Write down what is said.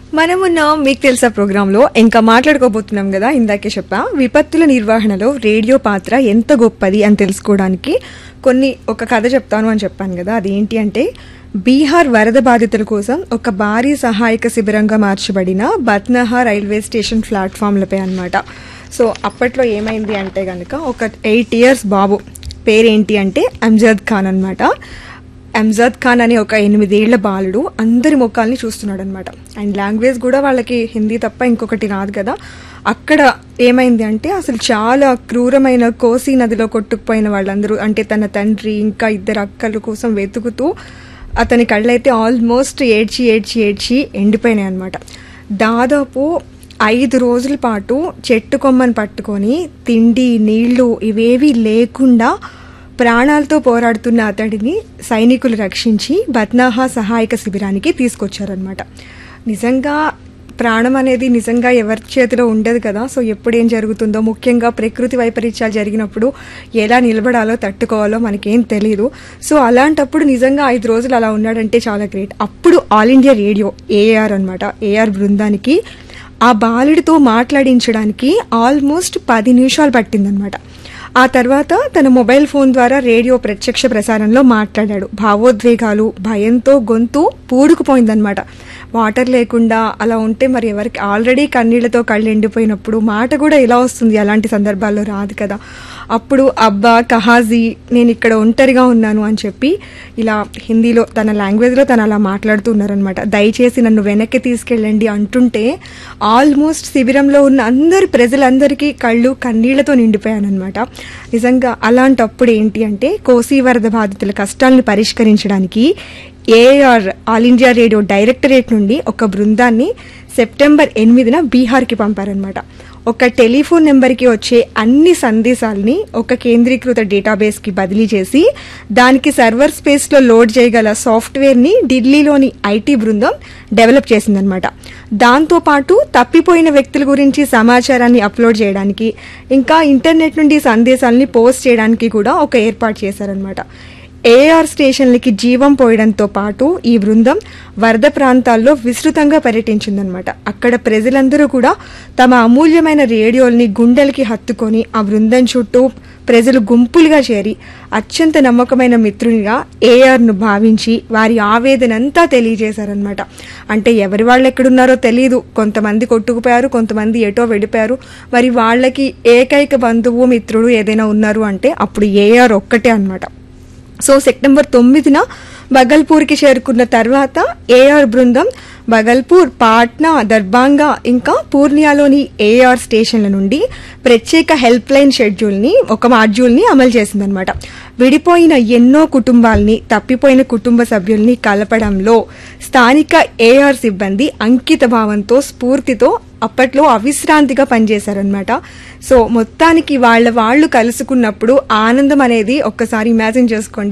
మనమున్న మీకు తెలుసా ప్రోగ్రాంలో ఇంకా మాట్లాడుకోబోతున్నాం కదా ఇందాకే చెప్పా విపత్తుల నిర్వహణలో రేడియో పాత్ర ఎంత గొప్పది అని తెలుసుకోవడానికి కొన్ని ఒక కథ చెప్తాను అని చెప్పాను కదా అదేంటి అంటే బీహార్ వరద బాధితుల కోసం ఒక భారీ సహాయక శిబిరంగా మార్చబడిన బత్నహా రైల్వే స్టేషన్ ప్లాట్ఫామ్లపై అన్నమాట సో అప్పట్లో ఏమైంది అంటే కనుక ఒక ఎయిట్ ఇయర్స్ బాబు పేరేంటి అంటే అంజద్ ఖాన్ అన్నమాట అంజద్ ఖాన్ అనే ఒక ఎనిమిదేళ్ల బాలుడు అందరి ముఖాల్ని చూస్తున్నాడు అనమాట అండ్ లాంగ్వేజ్ కూడా వాళ్ళకి హిందీ తప్ప ఇంకొకటి రాదు కదా అక్కడ ఏమైంది అంటే అసలు చాలా క్రూరమైన కోసి నదిలో కొట్టుకుపోయిన వాళ్ళందరూ అంటే తన తండ్రి ఇంకా ఇద్దరు అక్కల కోసం వెతుకుతూ అతని కళ్ళైతే ఆల్మోస్ట్ ఏడ్చి ఏడ్చి ఏడ్చి ఎండిపోయినాయి అనమాట దాదాపు ఐదు రోజుల పాటు చెట్టు కొమ్మని పట్టుకొని తిండి నీళ్లు ఇవేవి లేకుండా ప్రాణాలతో పోరాడుతున్న అతడిని సైనికులు రక్షించి బత్నాహా సహాయక శిబిరానికి తీసుకొచ్చారనమాట నిజంగా ప్రాణం అనేది నిజంగా ఎవరి చేతిలో ఉండదు కదా సో ఎప్పుడేం జరుగుతుందో ముఖ్యంగా ప్రకృతి వైపరీత్యాలు జరిగినప్పుడు ఎలా నిలబడాలో తట్టుకోవాలో మనకేం తెలియదు సో అలాంటప్పుడు నిజంగా ఐదు రోజులు అలా ఉన్నాడంటే చాలా గ్రేట్ అప్పుడు ఆల్ ఇండియా రేడియో ఏఆర్ అనమాట ఏఆర్ బృందానికి ఆ బాలుడితో మాట్లాడించడానికి ఆల్మోస్ట్ పది నిమిషాలు పట్టిందనమాట ఆ తర్వాత తన మొబైల్ ఫోన్ ద్వారా రేడియో ప్రత్యక్ష ప్రసారంలో మాట్లాడాడు భావోద్వేగాలు భయంతో గొంతు పూడుకుపోయిందనమాట వాటర్ లేకుండా అలా ఉంటే మరి ఎవరికి ఆల్రెడీ కన్నీళ్లతో కళ్ళు ఎండిపోయినప్పుడు మాట కూడా ఎలా వస్తుంది అలాంటి సందర్భాల్లో రాదు కదా అప్పుడు అబ్బా కహాజీ నేను ఇక్కడ ఒంటరిగా ఉన్నాను అని చెప్పి ఇలా హిందీలో తన లాంగ్వేజ్లో తను అలా మాట్లాడుతున్నారనమాట దయచేసి నన్ను వెనక్కి తీసుకెళ్ళండి అంటుంటే ఆల్మోస్ట్ శిబిరంలో ఉన్న అందరి ప్రజలందరికీ కళ్ళు కన్నీళ్లతో నిండిపోయానమాట నిజంగా అలాంటప్పుడు ఏంటి అంటే కోసీ వరద బాధితుల కష్టాలను పరిష్కరించడానికి AIR All India Radio directorate నుండి ఒక బృందాన్ని సెప్టెంబర్ ఎనిమిదిన బీహార్కి పంపారనమాట ఒక టెలిఫోన్ నెంబర్కి వచ్చే అన్ని సందేశాలని ఒక కేంద్రీకృత డేటాబేస్కి బదిలీ చేసి దానికి సర్వర్ స్పేస్లో లోడ్ చేయగల సాఫ్ట్వేర్ని ఢిల్లీలోని ఐటీ బృందం డెవలప్ చేసిందనమాట దాంతోపాటు తప్పిపోయిన వ్యక్తుల గురించి సమాచారాన్ని అప్లోడ్ చేయడానికి ఇంకా ఇంటర్నెట్ నుండి సందేశాలని పోస్ట్ చేయడానికి కూడా ఒక ఏర్పాటు చేశారనమాట ఏఆర్ స్టేషన్లకి జీవం పోయడంతో పాటు ఈ బృందం వరద ప్రాంతాల్లో విస్తృతంగా పర్యటించిందనమాట అక్కడ ప్రజలందరూ కూడా తమ అమూల్యమైన రేడియోల్ని గుండెలకి హత్తుకొని ఆ బృందం చుట్టూ ప్రజలు గుంపులుగా చేరి అత్యంత నమ్మకమైన మిత్రునిగా ఏఆర్ను భావించి వారి ఆవేదనంతా తెలియజేశారనమాట అంటే ఎవరి వాళ్ళు ఎక్కడున్నారో తెలియదు కొంతమంది కొట్టుకుపోయారు కొంతమంది ఎటో వెళ్ళిపోయారు మరి వాళ్ళకి ఏకైక బంధువు మిత్రుడు ఏదైనా ఉన్నారు అంటే అప్పుడు ఏఆర్ ఒక్కటే అనమాట సో సెప్టెంబర్ తొమ్మిదిన బగల్పూర్కి చేరుకున్న తర్వాత ఏఆర్ బృందం బగల్పూర్ పాట్నా దర్బాంగా ఇంకా పూర్నియాలోని ఏఆర్ స్టేషన్ల నుండి ప్రత్యేక హెల్ప్ లైన్ షెడ్యూల్ని ఒక మాడ్యూల్ని అమలు చేసిందనమాట విడిపోయిన ఎన్నో కుటుంబాల్ని తప్పిపోయిన కుటుంబ సభ్యుల్ని కలపడంలో స్థానిక ఏఆర్ సిబ్బంది అంకిత భావంతో స్ఫూర్తితో అప్పట్లో అవిశ్రాంతిగా పనిచేశారనమాట సో మొత్తానికి వాళ్ళ వాళ్ళు కలుసుకున్నప్పుడు ఆనందం అనేది ఒక్కసారి ఇమాజిన్ చేసుకోండి